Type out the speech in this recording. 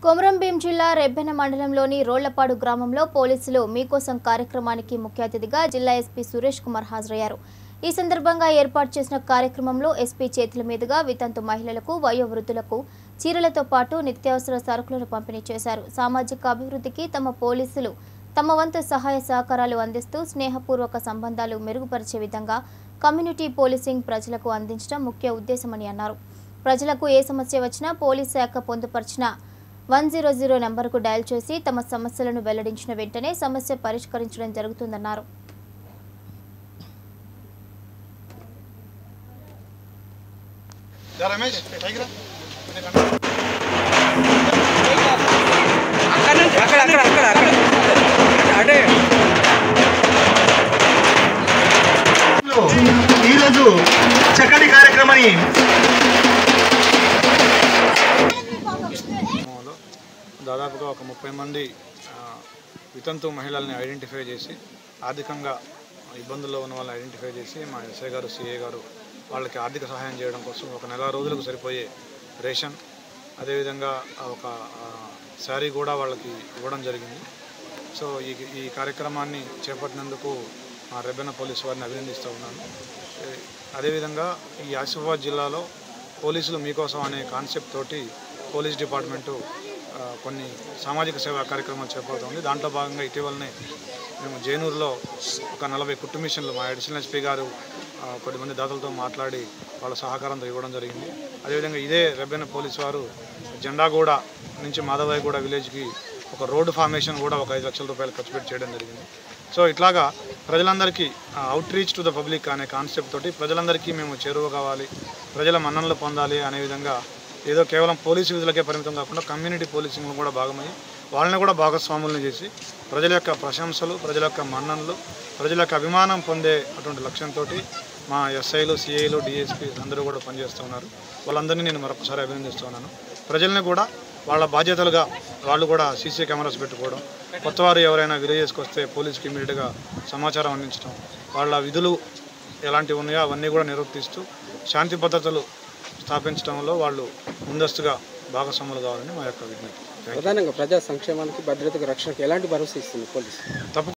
కొమరంభీం జిల్లా రెబ్బెన మండలంలోని రోళ్లపాడు గ్రామంలో పోలీసులు మీకోసం కార్యక్రమానికి ముఖ్య అతిథిగా జిల్లా ఎస్పీ సురేష్ కుమార్ హాజరయ్యారు ఈ సందర్భంగా ఏర్పాటు చేసిన కార్యక్రమంలో ఎస్పీ చేతుల మీదుగా వితంతు మహిళలకు వయోవృద్ధులకు చీరలతో పాటు నిత్యావసర సరుకులను పంపిణీ చేశారు సామాజిక అభివృద్ధికి తమ పోలీసులు తమ వంతు సహాయ సహకారాలు అందిస్తూ స్నేహపూర్వక సంబంధాలు మెరుగుపరిచే విధంగా కమ్యూనిటీ పోలీసింగ్ ప్రజలకు అందించడం ముఖ్య ఉద్దేశమని అన్నారు ప్రజలకు ఏ సమస్య వచ్చినా పోలీస్ శాఖ పొందుపరిచిన వన్ జీరో జీరో నెంబర్కు డయల్ చేసి తమ సమస్యలను వెల్లడించిన వెంటనే సమస్య పరిష్కరించడం జరుగుతుందన్నారు దా రమేష్ పైకి రా. అక్కడ నుంచి అక్కడ అక్కడ అక్కడ అక్కడ అటే ఈరోజు చక్కటి కార్యక్రమాన్ని గ్రామంలో దాదాపుగా ఒక ముప్పై మంది ఆ, వితంతు మహిళల్ని ఐడెంటిఫై చేసి ఆర్థికంగా ఇబ్బందుల్లో ఉన్న వాళ్ళని ఐడెంటిఫై చేసి మా ఎస్ఐ గారు సిఏ గారు వాళ్ళకి ఆర్థిక సహాయం చేయడం కోసం ఒక నెల రోజులకు సరిపోయే రేషన్ అదేవిధంగా ఆ ఒక ఆ, శారీ కూడా వాళ్ళకి ఇవ్వడం జరిగింది సో ఈ ఈ కార్యక్రమాన్ని చేపట్టినందుకు మా రెబ్బెన పోలీసు వారిని అభినందిస్తూ ఉన్నాను ఏ, అదేవిధంగా ఈ ఆసిఫాబాద్ జిల్లాలో పోలీసులు మీకోసం అనే కాన్సెప్ట్ తోటి పోలీస్ డిపార్ట్మెంటు ఆ, కొన్ని సామాజిక సేవా కార్యక్రమాలు చేపడుతుంది దాంట్లో భాగంగా ఇటీవలనే మేము జైనూరులో ఒక నలభై కుట్టు మిషన్లు మా అడిషనల్ ఎస్పీ గారు ఆ, కొద్దిమంది దాతలతో మాట్లాడి వాళ్ళ సహకారంతో ఇవ్వడం జరిగింది అదేవిధంగా ఇదే రెబ్బెన పోలీసు వారు జెండాగూడ నుంచి మాధవాయిగూడ విలేజ్కి ఒక రోడ్డు ఫార్మేషన్ కూడా ఒక ఐదు లక్షల రూపాయలు ఖర్చు పెట్టి చేయడం జరిగింది సో ఇట్లాగా ప్రజలందరికీ out reach to the public అనే కాన్సెప్ట్ తోటి ప్రజలందరికీ మేము చేరువ కావాలి ప్రజల మన్ననలు పొందాలి అనే విధంగా ఏదో కేవలం పోలీసు విధులకే పరిమితం కాకుండా కమ్యూనిటీ పోలీసింగ్లో కూడా భాగమయ్యి వాళ్ళని కూడా భాగస్వాములను చేసి ప్రజల యొక్క ప్రశంసలు ప్రజల యొక్క మన్ననలు ప్రజల యొక్క అభిమానం పొందే అటువంటి లక్ష్యంతో మా ఎస్ఐలు సిఐలు డిఎస్పీ అందరూ కూడా పనిచేస్తూ ఉన్నారు వాళ్ళందరినీ నేను మరొకసారి అభినందిస్తున్నాను ప్రజల్ని కూడా వాళ్ళ బాధ్యతలుగా వాళ్ళు కూడా సీసీ కెమెరాస్ పెట్టుకోవడం కొత్తవారు ఎవరైనా విలేజెస్కి వస్తే పోలీస్కి ఇమీడియట్గా సమాచారం అందించడం వాళ్ళ విధులు ఎలాంటివి ఉన్నాయో అవన్నీ కూడా నిర్వర్తిస్తూ శాంతి భద్రతలు స్థాపించడంలో వాళ్ళు ముందస్తుగా భాగస్వాములు కావాలని మా యొక్క విజ్ఞప్తి థ్యాంక్ యూ. ప్రధానంగా ప్రజా సంక్షేమానికి భద్రతకు రక్షణకు ఎలాంటి భరోసా ఇస్తుంది పోలీసు తప్ప